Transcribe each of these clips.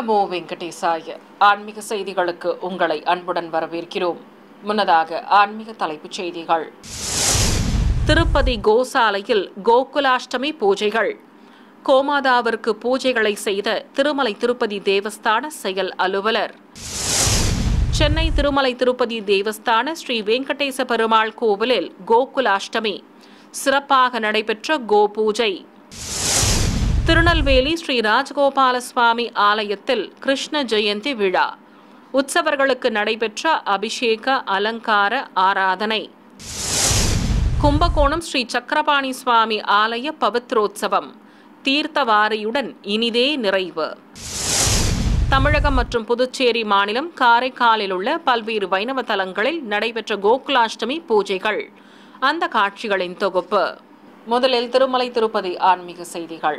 நமோ வெங்கடேசாய ஆன்மீக செய்திகளுக்கு உங்களை அன்புடன் வரவேற்கிறோம் முன்னதாக ஆன்மீக தலைப்புச் செய்திகள் திருப்பதி கோசாலையில் கோகுலாஷ்டமி பூஜைகள் கோமாதாவிற்கு பூஜைகளை செய்த திருமலை திருப்பதி தேவஸ்தான செயல் அலுவலர் சென்னை திருமலை திருப்பதி தேவஸ்தான ஸ்ரீ வெங்கடேச பெருமாள் கோவிலில் கோகுலாஷ்டமி சிறப்பாக நடைபெற்ற கோ பூஜை திருநெல்வேலி ஸ்ரீ ராஜகோபால சுவாமி ஆலயத்தில் கிருஷ்ண ஜெயந்தி விழா உற்சவர்களுக்கு நடைபெற்ற அபிஷேக அலங்கார ஆராதனை கும்பகோணம் ஸ்ரீ சக்கரபாணி சுவாமி ஆலய பவித்ரோத்சவம் தீர்த்தவாரியுடன் இனிதே நிறைவு தமிழகம் மற்றும் புதுச்சேரி மாநிலம் காரைக்காலில் உள்ள பல்வேறு வைணவ தலங்களில் நடைபெற்ற கோகுலாஷ்டமி பூஜைகள் அந்த காட்சிகளின் தொகுப்பு முதலில் திருமலை திருப்பதி ஆன்மீக செய்திகள்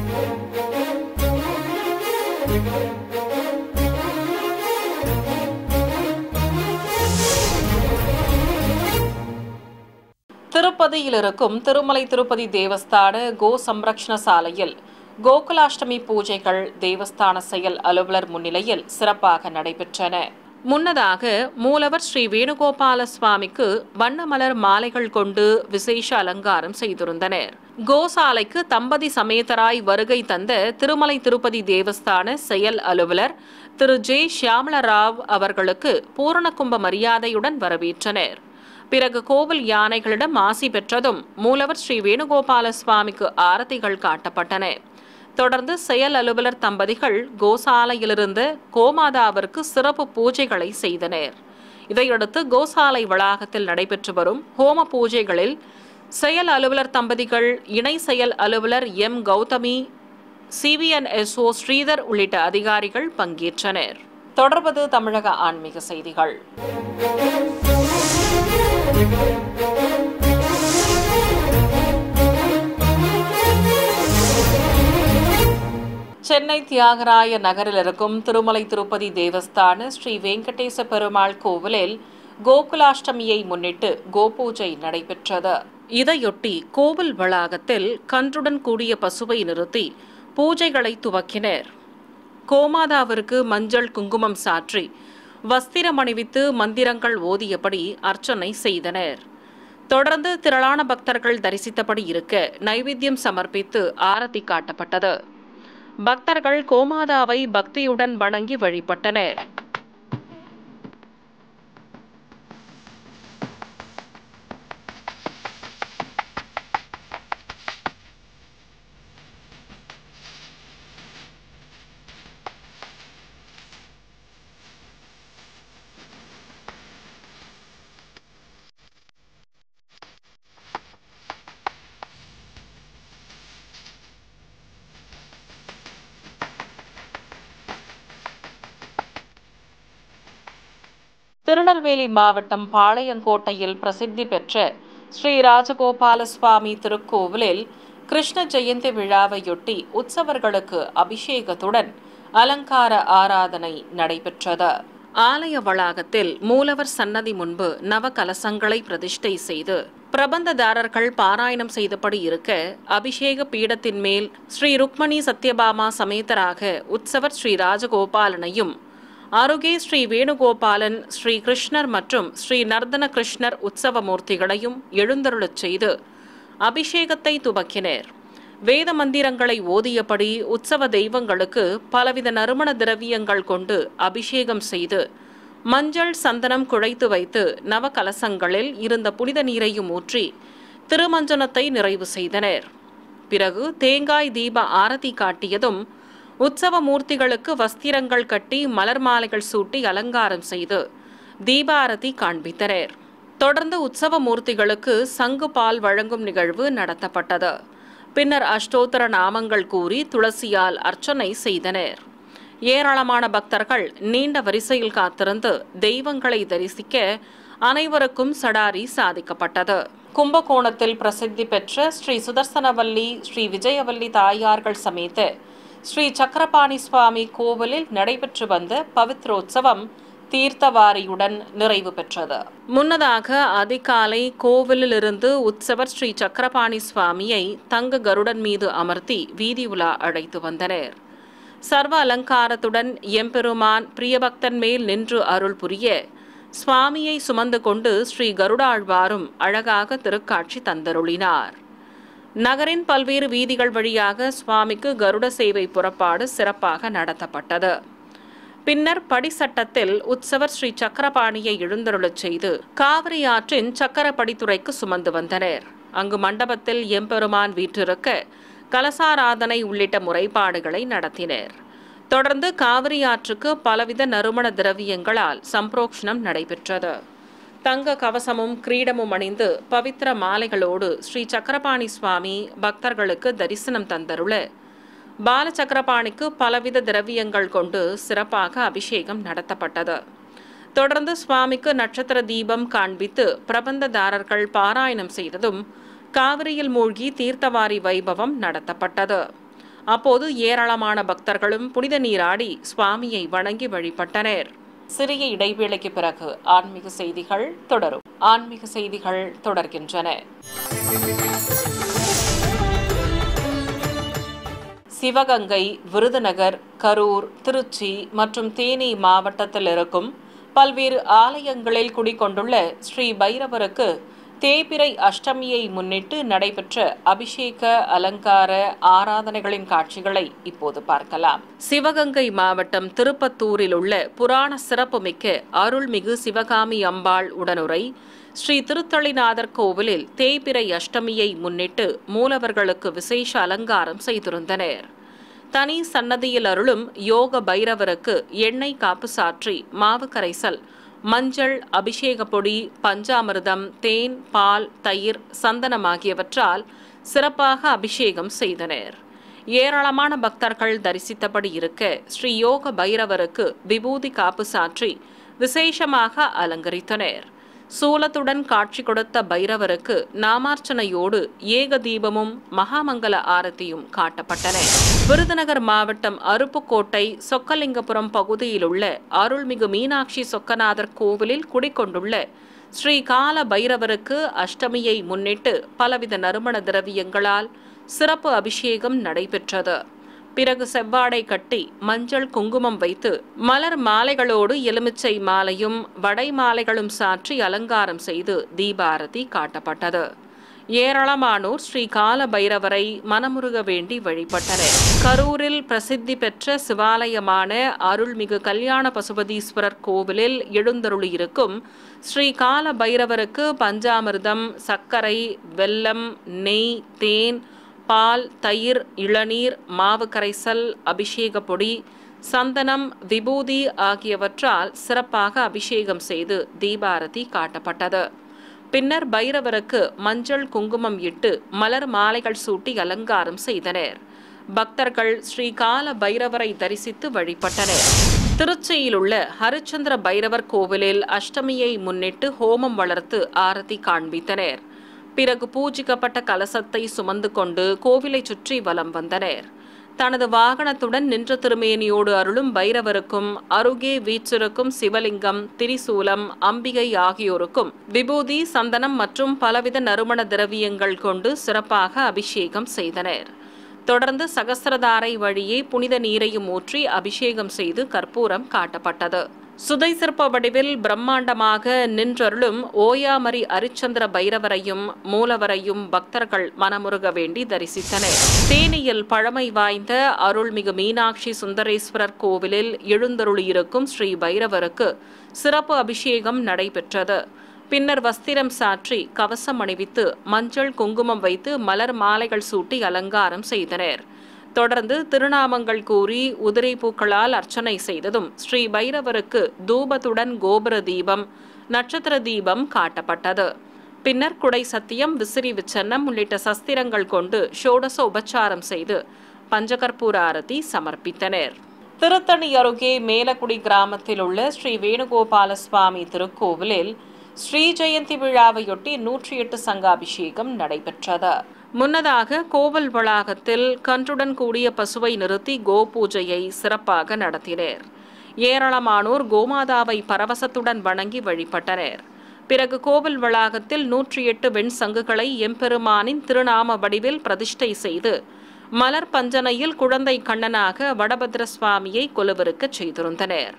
திருப்பதியில் இருக்கும் திருமலை திருப்பதி தேவஸ்தான கோ சம்ரக்ஷண சாலையில் கோகுலாஷ்டமி பூஜைகள் தேவஸ்தான செயல் அலுவலர் முன்னிலையில் சிறப்பாக நடைபெற்றன முன்னதாக மூலவர் ஸ்ரீ வேணுகோபால சுவாமிக்கு வண்ணமலர் மாலைகள் கொண்டு விசேஷ அலங்காரம் செய்திருந்தனர் கோசாலைக்கு தம்பதி சமேதராய் வருகை தந்த திருமலை திருப்பதி தேவஸ்தான செயல் அலுவலர் திரு ஜே ஷியாமலராவ் அவர்களுக்கு பூரணகும்ப மரியாதையுடன் வரவேற்றனர் பிறகு கோவில் யானைகளிடம் ஆசி பெற்றதும் மூலவர் ஸ்ரீ வேணுகோபால சுவாமிக்கு ஆரத்திகள் காட்டப்பட்டன தொடர்ந்து செயல் அலுவலர் தம்பதிகள் கோசாலையிலிருந்து கோமாதாவிற்கு சிறப்பு பூஜைகளை செய்தனர் இதையடுத்து கோசாலை வளாகத்தில் நடைபெற்று வரும் ஹோம பூஜைகளில் செயல் அலுவலர் தம்பதிகள் இணை செயல் அலுவலர் எம் கௌதமி சிவிஎன்எஸ்ஓ ஸ்ரீதர் உள்ளிட்ட அதிகாரிகள் பங்கேற்றனர் தொடர்வது தமிழக ஆன்மீக செய்திகள் சென்னை தியாகராய நகரில் இருக்கும் திருமலை திருப்பதி தேவஸ்தான ஸ்ரீ வெங்கடேச பெருமாள் கோவிலில் கோகுலாஷ்டமியை முன்னிட்டு கோபூஜை நடைபெற்றது இதையொட்டி கோவில் வளாகத்தில் கன்றுடன் கூடிய பசுவை நிறுத்தி பூஜைகளை துவக்கினர் கோமாதாவிற்கு மஞ்சள் குங்குமம் சாற்றி வஸ்திரம் அணிவித்து மந்திரங்கள் ஓதியபடி அர்ச்சனை செய்தனர் தொடர்ந்து திரளான பக்தர்கள் தரிசித்தபடி இருக்க நைவேத்தியம் சமர்ப்பித்து ஆரத்தி காட்டப்பட்டது பக்தர்கள் கோமாதாவை பக்தியுடன் வணங்கி வழிபட்டனர் திருநெல்வேலி மாவட்டம் பாளையங்கோட்டையில் பிரசித்தி பெற்ற ஸ்ரீ ராஜகோபால சுவாமி திருக்கோவிலில் கிருஷ்ண ஜெயந்தி விழாவையொட்டி உற்சவர்களுக்கு அபிஷேகத்துடன் அலங்கார ஆராதனை நடைபெற்றது ஆலய வளாகத்தில் மூலவர் சன்னதி முன்பு நவ கலசங்களை பிரதிஷ்டை செய்து பிரபந்ததாரர்கள் பாராயணம் செய்தபடி இருக்க அபிஷேக பீடத்தின் மேல் ஸ்ரீ ருக்மணி சத்யபாமா சமேதராக உற்சவர் ஸ்ரீ ராஜகோபாலனையும் அருகே ஸ்ரீ வேணுகோபாலன் ஸ்ரீ கிருஷ்ணர் மற்றும் ஸ்ரீ நர்தன கிருஷ்ணர் உற்சவ மூர்த்திகளையும் எழுந்தருளச் செய்து அபிஷேகத்தை துவக்கினர் வேத மந்திரங்களை ஓதியபடி உற்சவ தெய்வங்களுக்கு பலவித நறுமண திரவியங்கள் கொண்டு அபிஷேகம் செய்து மஞ்சள் சந்தனம் குழைத்து வைத்து நவ கலசங்களில் இருந்த புனித நீரையும் ஊற்றி திருமஞ்சனத்தை நிறைவு செய்தனர் பிறகு தேங்காய் தீப ஆரத்தி காட்டியதும் உற்சவ மூர்த்திகளுக்கு வஸ்திரங்கள் கட்டி மலர் மாலைகள் சூட்டி அலங்காரம் செய்து தீபாரதி காண்பித்தனர் தொடர்ந்து உற்சவ மூர்த்திகளுக்கு சங்கு பால் வழங்கும் நிகழ்வு நடத்தப்பட்டது பின்னர் அஷ்டோத்தர நாமங்கள் கூறி துளசியால் அர்ச்சனை செய்தனர் ஏராளமான பக்தர்கள் நீண்ட வரிசையில் காத்திருந்து தெய்வங்களை தரிசிக்க அனைவருக்கும் சடாரி சாதிக்கப்பட்டது கும்பகோணத்தில் பிரசித்தி பெற்ற ஸ்ரீ சுதர்சனவல்லி ஸ்ரீ விஜயவல்லி தாயார்கள் சமேத ஸ்ரீ சக்கரபாணி சுவாமி கோவிலில் நடைபெற்று வந்த பவித்ரோத்சவம் தீர்த்தவாரியுடன் நிறைவு பெற்றது முன்னதாக அதிகாலை கோவிலிலிருந்து உற்சவர் ஸ்ரீ சக்கரபாணி சுவாமியை தங்க கருடன் மீது அமர்த்தி வீதி உலா அழைத்து வந்தனர் சர்வ அலங்காரத்துடன் எம்பெருமான் பிரியபக்தன் மேல் நின்று அருள் புரிய சுவாமியை சுமந்து கொண்டு ஸ்ரீ கருடாழ்வாரும் அழகாக திருக்காட்சி தந்தருளினார் நகரின் பல்வேறு வீதிகள் வழியாக சுவாமிக்கு கருட சேவை புறப்பாடு சிறப்பாக நடத்தப்பட்டது பின்னர் படிசட்டத்தில் உற்சவர் ஸ்ரீ சக்கரபாணியை எழுந்தருளச் செய்து காவிரி ஆற்றின் சக்கரப்படித்துறைக்கு சுமந்து வந்தனர் அங்கு மண்டபத்தில் எம்பெருமான் வீற்றிருக்க கலசாராதனை உள்ளிட்ட முறைப்பாடுகளை நடத்தினர் தொடர்ந்து காவிரி ஆற்றுக்கு பலவித நறுமண திரவியங்களால் சம்பரோக்ஷணம் நடைபெற்றது தங்க கவசமும் கிரீடமும் அணிந்து பவித்திர மாலைகளோடு ஸ்ரீ சக்கரபாணி சுவாமி பக்தர்களுக்கு தரிசனம் தந்தருள பாலசக்கரபாணிக்கு பலவித திரவியங்கள் கொண்டு சிறப்பாக அபிஷேகம் நடத்தப்பட்டது தொடர்ந்து சுவாமிக்கு நட்சத்திர தீபம் காண்பித்து பிரபந்ததாரர்கள் பாராயணம் செய்ததும் காவிரியில் மூழ்கி தீர்த்தவாரி வைபவம் நடத்தப்பட்டது அப்போது ஏராளமான பக்தர்களும் புனித நீராடி சுவாமியை வணங்கி வழிபட்டனர் சிறிய இடைவேளைக்கு பிறகு ஆன்மீக செய்திகள் தொடரும் ஆன்மீக செய்திகள் தொடர்கின்றன சிவகங்கை விருதுநகர் கரூர் திருச்சி மற்றும் தேனி மாவட்டத்தில் இருக்கும் பல்வேறு ஆலயங்களில் குடிக்கொண்டுள்ள ஸ்ரீ பைரவருக்கு தேய்பிறை அஷ்டமியை முன்னிட்டு நடைபெற்ற அபிஷேக அலங்கார ஆராதனைகளின் காட்சிகளை இப்போது பார்க்கலாம் சிவகங்கை மாவட்டம் திருப்பத்தூரில் உள்ள புராண சிறப்புமிக்க அருள்மிகு சிவகாமி அம்பாள் உடனுரை ஸ்ரீ திருத்தளிநாதர் கோவிலில் தேய்பிறை அஷ்டமியை முன்னிட்டு மூலவர்களுக்கு விசேஷ அலங்காரம் செய்திருந்தனர் தனி சன்னதியில் அருளும் யோக பைரவருக்கு எண்ணெய் காப்பு சாற்றி மாவு கரைசல் மஞ்சள் அபிஷேக பொடி பஞ்சாமிர்தம் தேன் பால் தயிர் சந்தனம் ஆகியவற்றால் சிறப்பாக அபிஷேகம் செய்தனர் ஏராளமான பக்தர்கள் தரிசித்தபடி இருக்க ஸ்ரீ யோக பைரவருக்கு விபூதி காப்பு சாற்றி விசேஷமாக அலங்கரித்தனர் சூலத்துடன் காட்சி கொடுத்த பைரவருக்கு நாமார்ச்சனையோடு ஏக தீபமும் மகாமங்கல ஆரத்தியும் காட்டப்பட்டன விருதுநகர் மாவட்டம் அருப்புக்கோட்டை சொக்கலிங்கபுரம் பகுதியில் உள்ள அருள்மிகு மீனாட்சி சொக்கநாதர் கோவிலில் குடிக்கொண்டுள்ள ஸ்ரீ கால பைரவருக்கு அஷ்டமியை முன்னிட்டு பலவித நறுமண திரவியங்களால் சிறப்பு அபிஷேகம் நடைபெற்றது பிறகு செவ்வாடை கட்டி மஞ்சள் குங்குமம் வைத்து மலர் மாலைகளோடு எலுமிச்சை மாலையும் வடை மாலைகளும் சாற்றி அலங்காரம் செய்து தீபாரதி காட்டப்பட்டது ஏராளமானோர் ஸ்ரீ கால பைரவரை மனமுருக வேண்டி வழிபட்டனர் கரூரில் பிரசித்தி பெற்ற சிவாலயமான அருள்மிகு கல்யாண பசுபதீஸ்வரர் கோவிலில் எழுந்தருளியிருக்கும் ஸ்ரீ கால பைரவருக்கு பஞ்சாமிர்தம் சர்க்கரை வெல்லம் நெய் தேன் பால் தயிர் இளநீர் மாவு கரைசல் அபிஷேக பொடி சந்தனம் விபூதி ஆகியவற்றால் சிறப்பாக அபிஷேகம் செய்து தீபாரதி காட்டப்பட்டது பின்னர் பைரவருக்கு மஞ்சள் குங்குமம் இட்டு மலர் மாலைகள் சூட்டி அலங்காரம் செய்தனர் பக்தர்கள் ஸ்ரீ கால பைரவரை தரிசித்து வழிபட்டனர் திருச்சியில் உள்ள ஹரிச்சந்திர பைரவர் கோவிலில் அஷ்டமியை முன்னிட்டு ஹோமம் வளர்த்து ஆரத்தி காண்பித்தனர் பிறகு பூஜிக்கப்பட்ட கலசத்தை சுமந்து கொண்டு கோவிலை சுற்றி வலம் வந்தனர் தனது வாகனத்துடன் நின்ற திருமேனியோடு அருளும் பைரவருக்கும் அருகே வீற்றிருக்கும் சிவலிங்கம் திரிசூலம் அம்பிகை ஆகியோருக்கும் விபூதி சந்தனம் மற்றும் பலவித நறுமண திரவியங்கள் கொண்டு சிறப்பாக அபிஷேகம் செய்தனர் தொடர்ந்து சகசிரதாரை வழியே புனித நீரையும் ஊற்றி அபிஷேகம் செய்து கற்பூரம் காட்டப்பட்டது சுதை சிற்ப வடிவில் பிரம்மாண்டமாக நின்றருளும் ஓயாமரி அரிச்சந்திர பைரவரையும் மூலவரையும் பக்தர்கள் மனமுருக வேண்டி தரிசித்தனர் தேனியில் பழமை வாய்ந்த அருள்மிகு மீனாட்சி சுந்தரேஸ்வரர் கோவிலில் எழுந்தருளியிருக்கும் ஸ்ரீ பைரவருக்கு சிறப்பு அபிஷேகம் நடைபெற்றது பின்னர் வஸ்திரம் சாற்றி கவசம் அணிவித்து மஞ்சள் குங்குமம் வைத்து மலர் மாலைகள் சூட்டி அலங்காரம் செய்தனர் தொடர்ந்து திருநாமங்கள் கூறி உதிரை பூக்களால் அர்ச்சனை செய்ததும் ஸ்ரீ பைரவருக்கு தூபத்துடன் கோபுர தீபம் நட்சத்திர தீபம் காட்டப்பட்டது பின்னர் குடை சத்தியம் விசிறி விச்சன்னம் உள்ளிட்ட சஸ்திரங்கள் கொண்டு ஷோடச உபச்சாரம் செய்து பஞ்சகற்பூர ஆரத்தி சமர்ப்பித்தனர் திருத்தணி அருகே மேலக்குடி கிராமத்தில் உள்ள ஸ்ரீ வேணுகோபால சுவாமி திருக்கோவிலில் ஸ்ரீ ஜெயந்தி விழாவையொட்டி நூற்றி எட்டு சங்காபிஷேகம் நடைபெற்றது முன்னதாக கோவில் வளாகத்தில் கன்றுடன் கூடிய பசுவை நிறுத்தி கோ பூஜையை சிறப்பாக நடத்தினர் ஏராளமானோர் கோமாதாவை பரவசத்துடன் வணங்கி வழிபட்டனர் பிறகு கோவில் வளாகத்தில் நூற்றி எட்டு வெண் சங்குகளை எம்பெருமானின் திருநாம வடிவில் பிரதிஷ்டை செய்து மலர் பஞ்சனையில் குழந்தை கண்ணனாக வடபத்ர சுவாமியை கொலுவிருக்கச் செய்திருந்தனர்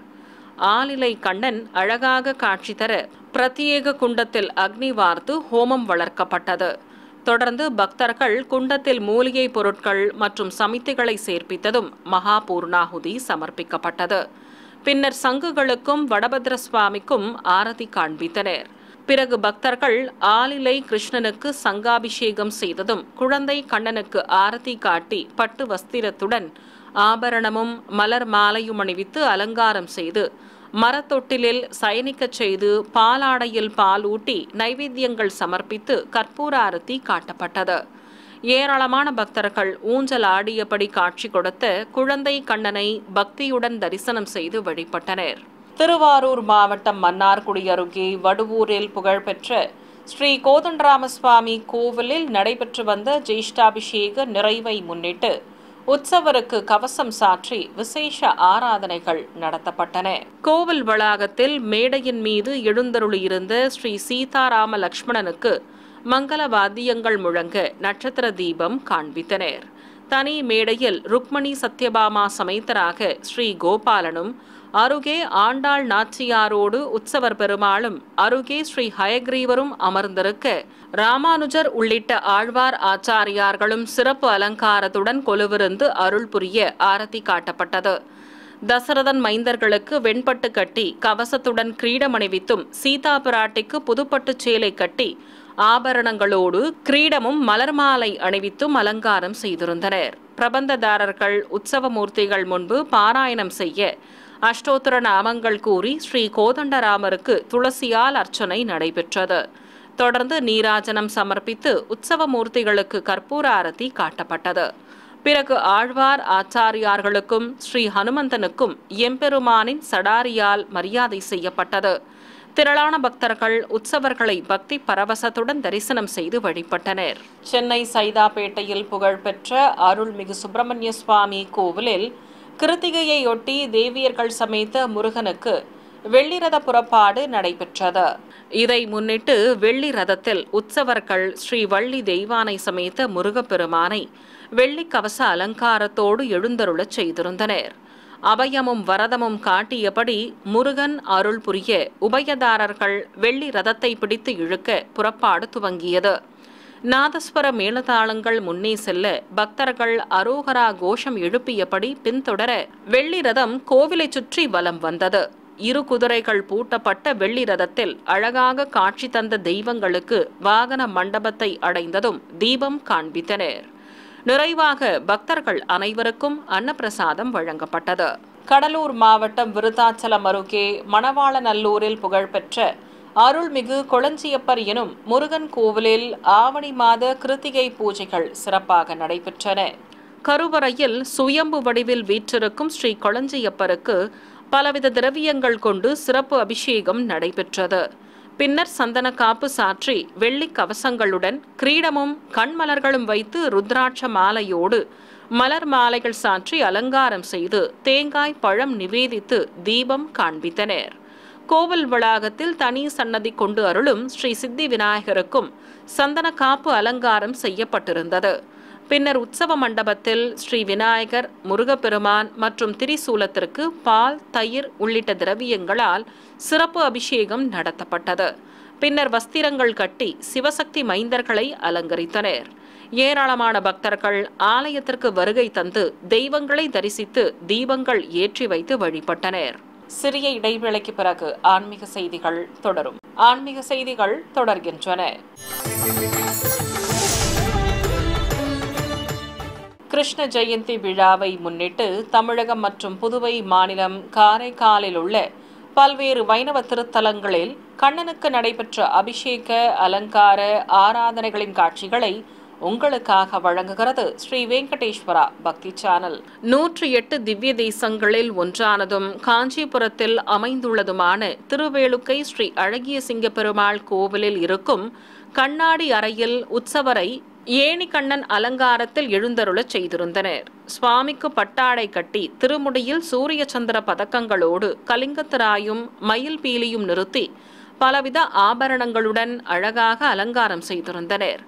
ஆலிலை கண்ணன் அழகாக காட்சி தர பிரத்யேக குண்டத்தில் அக்னி வார்த்து ஹோமம் வளர்க்கப்பட்டது தொடர்ந்து பக்தர்கள் குண்டத்தில் மூலிகை பொருட்கள் மற்றும் சமித்திகளை சேர்ப்பித்ததும் மகா பூர்ணாகுதி சமர்ப்பிக்கப்பட்டது பின்னர் சங்குகளுக்கும் வடபத்ர சுவாமிக்கும் ஆரதி காண்பித்தனர் பிறகு பக்தர்கள் ஆலிலை கிருஷ்ணனுக்கு சங்காபிஷேகம் செய்ததும் குழந்தை கண்ணனுக்கு ஆரதி காட்டி பட்டு வஸ்திரத்துடன் ஆபரணமும் மலர் மாலையும் அணிவித்து அலங்காரம் செய்து மரத்தொட்டிலில் சயனிக்கச் செய்து பாலாடையில் பால் ஊட்டி நைவேத்தியங்கள் சமர்ப்பித்து கற்பூர ஆரத்தி காட்டப்பட்டது ஏராளமான பக்தர்கள் ஊஞ்சல் ஆடியபடி காட்சி கொடுத்த குழந்தை கண்ணனை பக்தியுடன் தரிசனம் செய்து வழிபட்டனர் திருவாரூர் மாவட்டம் மன்னார்குடி அருகே வடுவூரில் புகழ்பெற்ற ஸ்ரீ கோதண்டராமசுவாமி கோவிலில் நடைபெற்று வந்த ஜேஷ்டாபிஷேக நிறைவை முன்னிட்டு உற்சவருக்கு கவசம் சாற்றி விசேஷ ஆராதனைகள் நடத்தப்பட்டன கோவில் வளாகத்தில் மேடையின் மீது எழுந்தருளியிருந்த ஸ்ரீ சீதாராம லக்ஷ்மணனுக்கு மங்கள வாத்தியங்கள் முழங்க நட்சத்திர தீபம் காண்பித்தனர் தனி மேடையில் ருக்மணி சத்யபாமா சமைத்தராக ஸ்ரீ கோபாலனும் அருகே ஆண்டாள் நாச்சியாரோடு உற்சவர் பெருமாளும் அருகே ஸ்ரீ ஹயக்ரீவரும் அமர்ந்திருக்க ராமானுஜர் உள்ளிட்ட ஆழ்வார் ஆச்சாரியார்களும் சிறப்பு அலங்காரத்துடன் கொலுவிருந்து அருள் புரிய ஆரத்தி காட்டப்பட்டது தசரதன் மைந்தர்களுக்கு வெண்பட்டு கட்டி கவசத்துடன் கிரீடம் அணிவித்தும் சீதா பிராட்டிக்கு புதுப்பட்டுச் சேலை கட்டி ஆபரணங்களோடு கிரீடமும் மலர் மாலை அணிவித்தும் அலங்காரம் செய்திருந்தனர் பிரபந்ததாரர்கள் உற்சவ மூர்த்திகள் முன்பு பாராயணம் செய்ய அஷ்டோத்திர நாமங்கள் கூறி ஸ்ரீ கோதண்டராமருக்கு துளசியால் அர்ச்சனை நடைபெற்றது தொடர்ந்து நீராஜனம் சமர்ப்பித்து உற்சவ மூர்த்திகளுக்கு கற்பூர ஆரத்தி காட்டப்பட்டது பிறகு ஆழ்வார் ஆச்சாரியார்களுக்கும் ஸ்ரீ ஹனுமந்தனுக்கும் எம்பெருமானின் சடாரியால் மரியாதை செய்யப்பட்டது திரளான பக்தர்கள் உற்சவர்களை பக்தி பரவசத்துடன் தரிசனம் செய்து வழிபட்டனர் சென்னை சைதாப்பேட்டையில் புகழ்பெற்ற அருள்மிகு சுப்பிரமணிய சுவாமி கோவிலில் கிருத்திகையையொட்டி தேவியர்கள் சமேத முருகனுக்கு வெள்ளி ரத புறப்பாடு நடைபெற்றது இதை முன்னிட்டு வெள்ளி ரதத்தில் உற்சவர்கள் ஸ்ரீ வள்ளி தெய்வானை சமேத முருகப்பெருமானை வெள்ளி கவச அலங்காரத்தோடு எழுந்தருளச் செய்திருந்தனர் அபயமும் வரதமும் காட்டியபடி முருகன் அருள் புரிய உபயதாரர்கள் வெள்ளி ரதத்தை பிடித்து இழுக்க புறப்பாடு துவங்கியது நாதஸ்வர மேளதாளங்கள் முன்னே செல்ல பக்தர்கள் அரோகரா கோஷம் எழுப்பியபடி பின்தொடர வெள்ளி ரதம் கோவிலை சுற்றி வலம் வந்தது இரு குதிரைகள் பூட்டப்பட்ட வெள்ளி ரதத்தில் அழகாக காட்சி தந்த தெய்வங்களுக்கு வாகன மண்டபத்தை அடைந்ததும் தீபம் காண்பித்தனர் நிறைவாக பக்தர்கள் அனைவருக்கும் அன்னப்பிரசாதம் வழங்கப்பட்டது கடலூர் மாவட்டம் விருத்தாச்சலம் அருகே மணவாளநல்லூரில் புகழ்பெற்ற அருள்மிகு கொளஞ்சியப்பர் எனும் முருகன் கோவிலில் ஆவணி மாத கிருத்திகை பூஜைகள் சிறப்பாக நடைபெற்றன கருவறையில் சுயம்பு வடிவில் வீற்றிருக்கும் ஸ்ரீ கொளஞ்சியப்பருக்கு பலவித திரவியங்கள் கொண்டு சிறப்பு அபிஷேகம் நடைபெற்றது பின்னர் சந்தன காப்பு சாற்றி வெள்ளி கவசங்களுடன் கிரீடமும் கண்மலர்களும் வைத்து ருத்ராட்ச மாலையோடு மலர் மாலைகள் சாற்றி அலங்காரம் செய்து தேங்காய் பழம் நிவேதித்து தீபம் காண்பித்தனர் கோவில் வளாகத்தில் தனி சன்னதி கொண்டு அருளும் ஸ்ரீ சித்தி விநாயகருக்கும் சந்தன காப்பு அலங்காரம் செய்யப்பட்டிருந்தது பின்னர் உற்சவ மண்டபத்தில் ஸ்ரீ விநாயகர் முருகப்பெருமான் மற்றும் திரிசூலத்திற்கு பால் தயிர் உள்ளிட்ட திரவியங்களால் சிறப்பு அபிஷேகம் நடத்தப்பட்டது பின்னர் வஸ்திரங்கள் கட்டி சிவசக்தி மைந்தர்களை அலங்கரித்தனர் ஏராளமான பக்தர்கள் ஆலயத்திற்கு வருகை தந்து தெய்வங்களை தரிசித்து தீபங்கள் ஏற்றி வைத்து வழிபட்டனர் சிறிய இடைவேளைக்கு பிறகு ஆன்மீக செய்திகள் தொடரும் ஆன்மீக செய்திகள் தொடர்கின்றன கிருஷ்ண ஜெயந்தி விழாவை முன்னிட்டு தமிழகம் மற்றும் புதுவை மாநிலம் காரைக்காலில் உள்ள பல்வேறு வைணவ திருத்தலங்களில் கண்ணனுக்கு நடைபெற்ற அபிஷேக அலங்கார ஆராதனைகளின் காட்சிகளை உங்களுக்காக வழங்குகிறது ஸ்ரீ வெங்கடேஸ்வரா பக்தி சேனல் நூற்றி எட்டு திவ்ய தேசங்களில் ஒன்றானதும் காஞ்சிபுரத்தில் அமைந்துள்ளதுமான திருவேலுக்கை ஸ்ரீ அழகிய சிங்க பெருமாள் கோவிலில் இருக்கும் கண்ணாடி அறையில் உற்சவரை ஏணிக்கண்ணன் அலங்காரத்தில் எழுந்தருளச் செய்திருந்தனர் சுவாமிக்கு பட்டாடை கட்டி திருமுடியில் சூரிய சந்திர பதக்கங்களோடு கலிங்கத்திராயும் மயில் பீலியும் நிறுத்தி பலவித ஆபரணங்களுடன் அழகாக அலங்காரம் செய்திருந்தனர்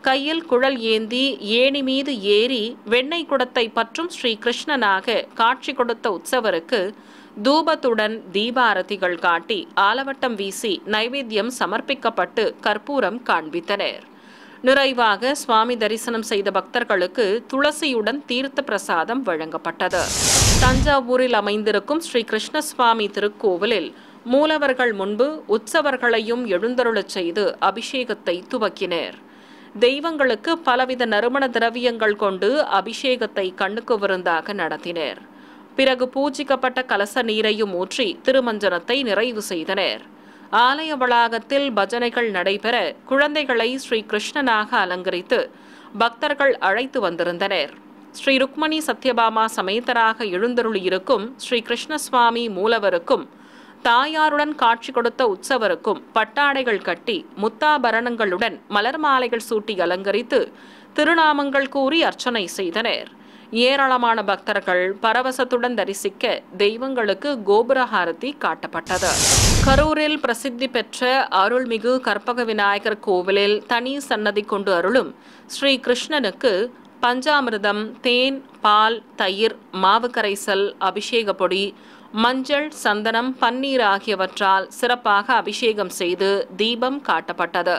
கையில் குழல் ஏந்தி ஏணி மீது ஏறி வெண்ணெய் குடத்தை பற்றும் ஸ்ரீ கிருஷ்ணனாக காட்சி கொடுத்த உற்சவருக்கு தூபத்துடன் தீபாரதிகள் காட்டி ஆலவட்டம் வீசி நைவேத்தியம் சமர்ப்பிக்கப்பட்டு கற்பூரம் காண்பித்தனர் நிறைவாக சுவாமி தரிசனம் செய்த பக்தர்களுக்கு துளசியுடன் தீர்த்த பிரசாதம் வழங்கப்பட்டது தஞ்சாவூரில் அமைந்திருக்கும் ஸ்ரீ கிருஷ்ணசுவாமி திருக்கோவிலில் மூலவர்கள் முன்பு உற்சவர்களையும் எழுந்தருளச் செய்து அபிஷேகத்தை துவக்கினர் தெய்வங்களுக்கு பலவித நறுமண திரவியங்கள் கொண்டு அபிஷேகத்தை கண்ணுக்கு விருந்தாக நடத்தினர் பிறகு பூஜிக்கப்பட்ட கலச நீரையும் ஊற்றி திருமஞ்சனத்தை நிறைவு செய்தனர் ஆலய வளாகத்தில் பஜனைகள் நடைபெற குழந்தைகளை ஸ்ரீ கிருஷ்ணனாக அலங்கரித்து பக்தர்கள் அழைத்து வந்திருந்தனர் ஸ்ரீ ருக்மணி சத்யபாமா சமேதராக எழுந்தருளியிருக்கும் ஸ்ரீ கிருஷ்ணசுவாமி மூலவருக்கும் தாயாருடன் காட்சி கொடுத்த உற்சவருக்கும் பட்டாடைகள் கட்டி முத்தாபரணங்களுடன் மலர் மாலைகள் சூட்டி அலங்கரித்து திருநாமங்கள் கூறி அர்ச்சனை செய்தனர் ஏராளமான பக்தர்கள் பரவசத்துடன் தரிசிக்க தெய்வங்களுக்கு கோபுரஹாரதி காட்டப்பட்டது கரூரில் பிரசித்தி பெற்ற அருள்மிகு கற்பக விநாயகர் கோவிலில் தனி சன்னதி கொண்டு அருளும் ஸ்ரீ கிருஷ்ணனுக்கு பஞ்சாமிர்தம் தேன் பால் தயிர் மாவு கரைசல் அபிஷேக பொடி மஞ்சள் சந்தனம் பன்னீர் ஆகியவற்றால் சிறப்பாக அபிஷேகம் செய்து தீபம் காட்டப்பட்டது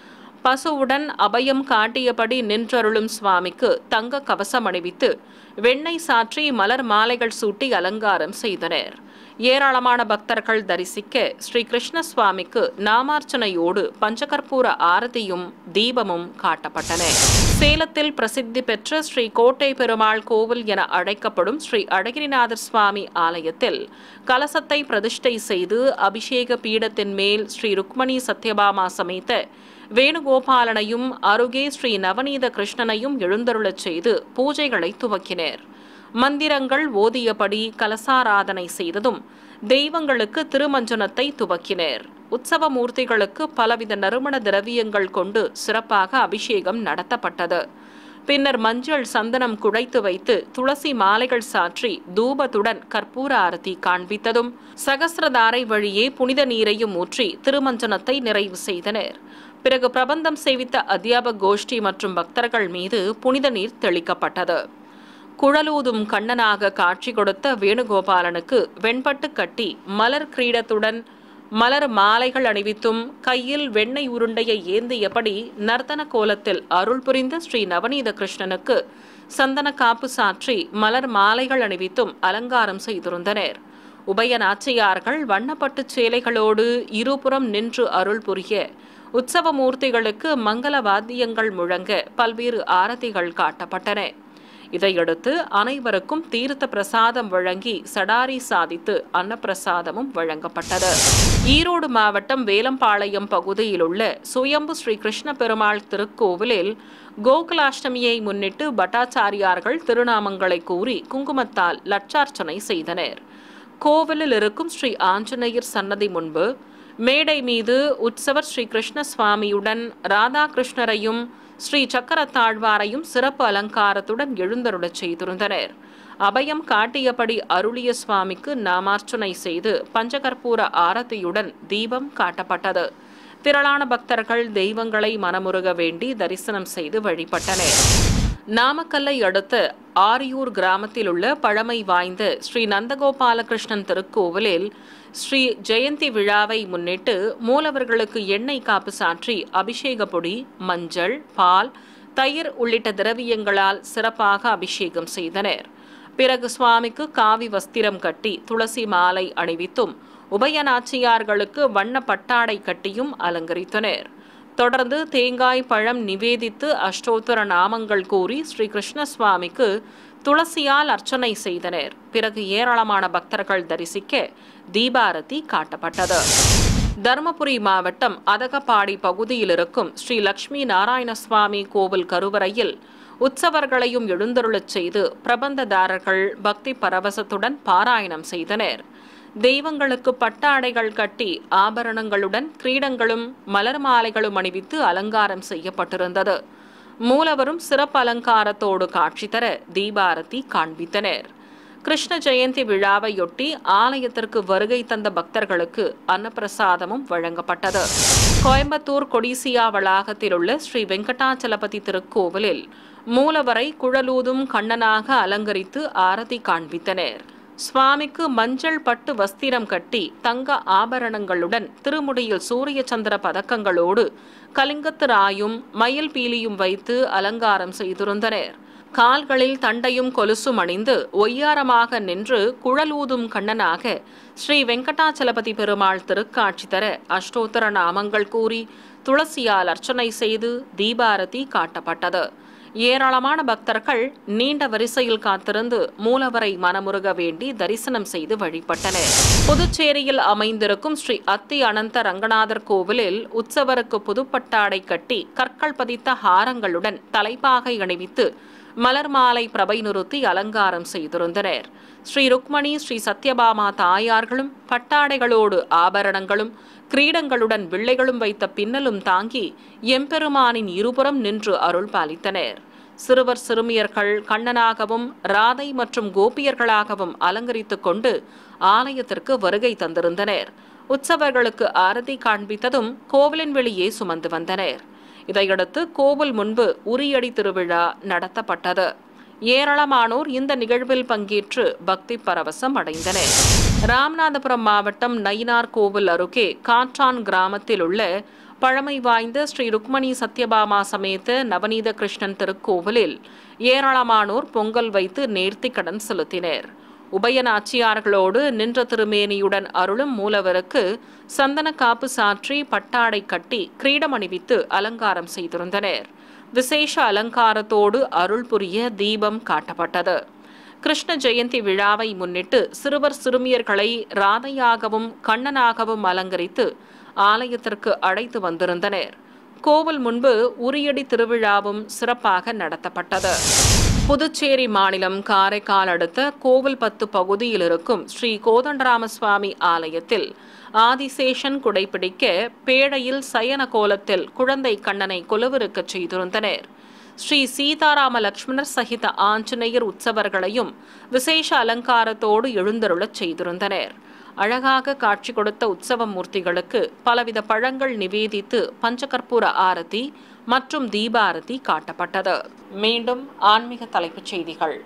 பசுவுடன் அபயம் காட்டியபடி நின்றருளும் சுவாமிக்கு தங்க கவசம் அணிவித்து வெண்ணெய் சாற்றி மலர் மாலைகள் சூட்டி அலங்காரம் செய்தனர் ஏராளமான பக்தர்கள் தரிசிக்க ஸ்ரீ கிருஷ்ண சுவாமிக்கு நாமார்ச்சனையோடு பஞ்சகற்பூர ஆரதியும் தீபமும் காட்டப்பட்டன சேலத்தில் பிரசித்தி பெற்ற ஸ்ரீ கோட்டை பெருமாள் கோவில் என அழைக்கப்படும் ஸ்ரீ அழகிரிநாதர் சுவாமி ஆலயத்தில் கலசத்தை பிரதிஷ்டை செய்து அபிஷேக பீடத்தின் மேல் ஸ்ரீ ருக்மணி சத்யபாமா சமேத வேணுகோபாலனையும் அருகே ஸ்ரீ நவநீத கிருஷ்ணனையும் எழுந்தருளச் செய்து பூஜைகளை துவக்கினர் மந்திரங்கள் ஓதியபடி கலசாராதனை செய்ததும் தெய்வங்களுக்கு திருமஞ்சனத்தை துவக்கினர் உற்சவ மூர்த்திகளுக்கு பலவித நறுமண திரவியங்கள் கொண்டு சிறப்பாக அபிஷேகம் நடத்தப்பட்டது பின்னர் மஞ்சள் சந்தனம் குழைத்து வைத்து துளசி மாலைகள் சாற்றி தூபத்துடன் கற்பூர ஆரத்தி காண்பித்ததும் சகசிரதாரை வழியே புனித நீரையும் ஊற்றி திருமஞ்சனத்தை நிறைவு செய்தனர் பிறகு பிரபந்தம் சேவித்த அத்தியாபக கோஷ்டி மற்றும் பக்தர்கள் மீது புனித நீர் தெளிக்கப்பட்டது குழலூதும் கண்ணனாக காட்சி கொடுத்த வேணுகோபாலனுக்கு வெண்பட்டு கட்டி மலர் கிரீடத்துடன் மலர் மாலைகள் அணிவித்தும் கையில் வெண்ணெய் உருண்டையை ஏந்தியபடி நர்த்தன கோலத்தில் அருள் புரிந்த ஸ்ரீ நவநீத கிருஷ்ணனுக்கு சந்தன காப்பு சாற்றி மலர் மாலைகள் அணிவித்தும் அலங்காரம் செய்திருந்தனர் உபய நாச்சியார்கள் வண்ணப்பட்டு சேலைகளோடு இருபுறம் நின்று அருள் புரிய உற்சவ மூர்த்திகளுக்கு மங்கள வாத்தியங்கள் முழங்க பல்வேறு ஆரத்திகள் காட்டப்பட்டன இதையடுத்து அனைவருக்கும் தீர்த்த பிரசாதம் வழங்கி சடாரி சாதித்து அன்னப்பிரசாதமும் வழங்கப்பட்டது ஈரோடு மாவட்டம் வேலம்பாளையம் பகுதியில் உள்ள சுயம்பு ஸ்ரீ கிருஷ்ண பெருமாள் திருக்கோவிலில் கோகுலாஷ்டமியை முன்னிட்டு பட்டாச்சாரியார்கள் திருநாமங்களை கூறி குங்குமத்தால் லட்சார்ச்சனை செய்தனர் கோவிலில் இருக்கும் ஸ்ரீ ஆஞ்சநேயர் சன்னதி முன்பு மேடை மீது உற்சவர் ஸ்ரீ கிருஷ்ண சுவாமியுடன் ராதாகிருஷ்ணரையும் ஸ்ரீ சக்கரத்தாழ்வாரையும் சிறப்பு அலங்காரத்துடன் எழுந்தருளச் செய்திருந்தனர் அபயம் காட்டியபடி அருளிய சுவாமிக்கு நாமார்ச்சனை செய்து பஞ்சகற்பூர ஆரத்தியுடன் தீபம் காட்டப்பட்டது திரளான பக்தர்கள் தெய்வங்களை மனமுருக வேண்டி தரிசனம் செய்து வழிபட்டனர் நாமக்கல்லை அடுத்த ஆரியூர் கிராமத்தில் உள்ள பழமை வாய்ந்த ஸ்ரீ நந்தகோபாலகிருஷ்ணன் திருக்கோவிலில் ஸ்ரீ ஜெயந்தி விழாவை முன்னிட்டு மூலவர்களுக்கு எண்ணெய் காப்பு சாற்றி அபிஷேக பொடி மஞ்சள் பால் தயிர் உள்ளிட்ட திரவியங்களால் சிறப்பாக அபிஷேகம் செய்தனர் பிறகு சுவாமிக்கு காவி வஸ்திரம் கட்டி துளசி மாலை அணிவித்தும் உபயநாச்சியார்களுக்கு வண்ண பட்டாடை கட்டியும் அலங்கரித்தனர் தொடர்ந்து தேங்காய் பழம் நிவேதித்து அஷ்டோத்தர நாமங்கள் கூறி ஸ்ரீ கிருஷ்ண சுவாமிக்கு துளசியால் அர்ச்சனை செய்தனர் பிறகு ஏராளமான பக்தர்கள் தரிசிக்க தீபாரதி காட்டப்பட்டது தருமபுரி மாவட்டம் அதகப்பாடி பகுதியில் இருக்கும் ஸ்ரீ லக்ஷ்மி நாராயண சுவாமி கோவில் கருவறையில் உற்சவர்களையும் எழுந்தருளச் செய்து பிரபந்ததாரர்கள் பக்தி பரவசத்துடன் பாராயணம் செய்தனர் தெய்வங்களுக்கு பட்டாடைகள் கட்டி ஆபரணங்களுடன் கிரீடங்களும் மலர் மாலைகளும் அணிவித்து அலங்காரம் செய்யப்பட்டிருந்தது மூலவரும் சிறப்பு அலங்காரத்தோடு காட்சி தர தீபாரதி காண்பித்தனர் கிருஷ்ண ஜெயந்தி விழாவையொட்டி ஆலயத்திற்கு வருகை தந்த பக்தர்களுக்கு அன்னப்பிரசாதமும் வழங்கப்பட்டது கோயம்புத்தூர் கொடிசியா வளாகத்தில் உள்ள ஸ்ரீ வெங்கடாச்சலபதி திருக்கோவிலில் மூலவரை குழலூதும் கண்ணனாக அலங்கரித்து ஆரதி காண்பித்தனர் சுவாமிக்கு மஞ்சள் பட்டு வஸ்திரம் கட்டி தங்க ஆபரணங்களுடன் திருமுடியில் சூரிய சந்திர பதக்கங்களோடு கலிங்கத்து ராயும் மயில் பீலியும் வைத்து அலங்காரம் செய்திருந்தனர் கால்களில் தண்டையும் கொலுசும் அணிந்து ஒய்யாரமாக நின்று குழலூதும் கண்ணனாக ஸ்ரீ வெங்கடாச்சலபதி பெருமாள் திருக்காட்சி தர அஷ்டோத்தர நாமங்கள் கூறி துளசியால் அர்ச்சனை செய்து தீபாரதி காட்டப்பட்டது ஏராளமான பக்தர்கள் நீண்ட வரிசையில் காத்திருந்து மூலவரை மனமுருக வேண்டி தரிசனம் செய்து வழிபட்டனர் புதுச்சேரியில் அமைந்திருக்கும் ஸ்ரீ அத்தி அனந்த ரங்கநாதர் கோவிலில் உற்சவருக்கு புதுப்பட்டாடை கட்டி கற்கள் பதித்த ஹாரங்களுடன் தலைப்பாகை அணிவித்து மலர் மாலை பிரபை நிறுத்தி அலங்காரம் செய்திருந்தனர் ஸ்ரீ ருக்மணி ஸ்ரீ சத்யபாமா தாயார்களும் பட்டாடைகளோடு ஆபரணங்களும் கிரீடங்களுடன் வில்லைகளும் வைத்த பின்னலும் தாங்கி எம்பெருமானின் இருபுறம் நின்று அருள் பாலித்தனர் சிறுவர் சிறுமியர்கள் கண்ணனாகவும் ராதை மற்றும் கோபியர்களாகவும் அலங்கரித்துக் கொண்டு ஆலயத்திற்கு வருகை தந்திருந்தனர் உற்சவர்களுக்கு ஆரதி காண்பித்ததும் கோவிலின் வெளியே சுமந்து வந்தனர் இதையடுத்து கோவில் முன்பு உரியடி திருவிழா நடத்தப்பட்டது ஏராளமானோர் இந்த நிகழ்வில் பங்கேற்று பக்தி பரவசம் அடைந்தனர் ராமநாதபுரம் மாவட்டம் நயினார் கோவில் அருகே காற்றான் கிராமத்தில் உள்ள பழமை வாய்ந்த ஸ்ரீ ருக்மணி சத்யபாமா சமேத நவநீத கிருஷ்ணன் திருக்கோவிலில் ஏராளமானோர் பொங்கல் வைத்து நேர்த்திக்கடன் செலுத்தினர் உபயநாச்சியார்களோடு நின்ற திருமேனியுடன் அருளும் மூலவருக்கு சந்தன காப்பு சாற்றி பட்டாடை கட்டி கிரீடம் அணிவித்து அலங்காரம் செய்திருந்தனர் விசேஷ அலங்காரத்தோடு அருள் புரிய தீபம் காட்டப்பட்டது கிருஷ்ண ஜெயந்தி விழாவை முன்னிட்டு சிறுவர் சிறுமியர்களை ராதையாகவும் கண்ணனாகவும் அலங்கரித்து ஆலயத்திற்கு அழைத்து வந்திருந்தனர் கோவில் முன்பு உரியடி திருவிழாவும் சிறப்பாக நடத்தப்பட்டது புதுச்சேரி மாநிலம் காரைக்கால் அடுத்த கோவில்பத்து பகுதியில் இருக்கும் ஸ்ரீ கோதண்டராமசுவாமி ஆலயத்தில் ஆதிசேஷன் குடைப்பிடிக்க பேழையில் சயன கோலத்தில் குழந்தை கண்ணனை கொலுவிருக்கச் செய்திருந்தனர் ஸ்ரீ சீதாராம லக்ஷ்மணர் சகித ஆஞ்சநேயர் உற்சவர்களையும் விசேஷ அலங்காரத்தோடு எழுந்தருளச் செய்திருந்தனர் அழகாக காட்சி கொடுத்த உற்சவ மூர்த்திகளுக்கு பலவித பழங்கள் நிவேதித்து பஞ்சகற்பூர ஆரத்தி மற்றும் தீபாரதி காட்டப்பட்டது மீண்டும் ஆன்மீக தலைப்புச் செய்திகள்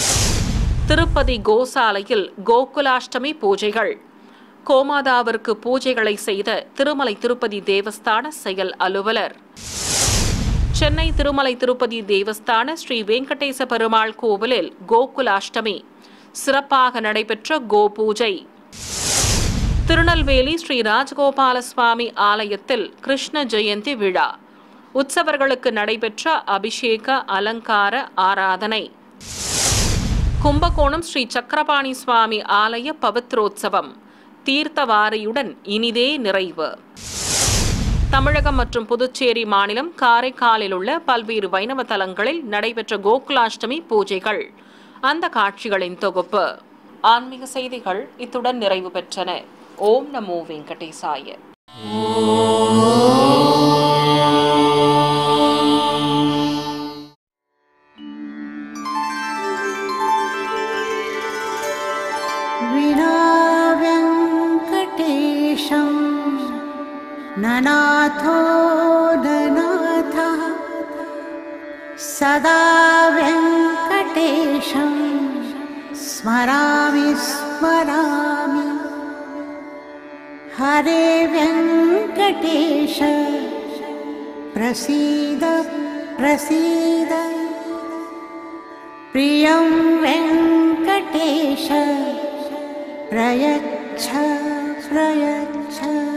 திருப்பதி கோசாலையில் கோகுலாஷ்டமி பூஜைகள் கோமாதாவிற்கு பூஜைகளை செய்த திருமலை திருப்பதி தேவஸ்தான செயல் அலுவலர் சென்னை திருமலை திருப்பதி தேவஸ்தான ஸ்ரீ வெங்கடேச பெருமாள் கோவிலில் கோகுலாஷ்டமி சிறப்பாக நடைபெற்ற கோ பூஜை திருநெல்வேலி ஸ்ரீ ராஜகோபால சுவாமி ஆலயத்தில் கிருஷ்ண ஜெயந்தி விழா உற்சவர்களுக்கு நடைபெற்ற அபிஷேக அலங்கார ஆராதனை கும்பகோணம் ஸ்ரீ சக்கரபாணி சுவாமி ஆலய பவித்ரோத்சவம் தீர்த்தவாரியுடன் இனிதே நிறைவு தமிழகம் மற்றும் புதுச்சேரி மாநிலம் காரைக்காலில் உள்ள பல்வேறு வைணவ தலங்களில் நடைபெற்ற கோகுலாஷ்டமி பூஜைகள் அந்த காட்சிகளின் தொகுப்பு ஆன்மீக செய்திகள் இத்துடன் நிறைவு பெற்றன ஓம் நமோ வெங்கடேசாய विनाव्यङ्कटेशं ननाथो ननाथः सदा व्यङ्कटेशं स्मरामि स्मरामि हरे व्यङ्कटेश प्रसीद प्रसीद प्रियं वेङ्कटेश प्रयच्छ प्रयच्छ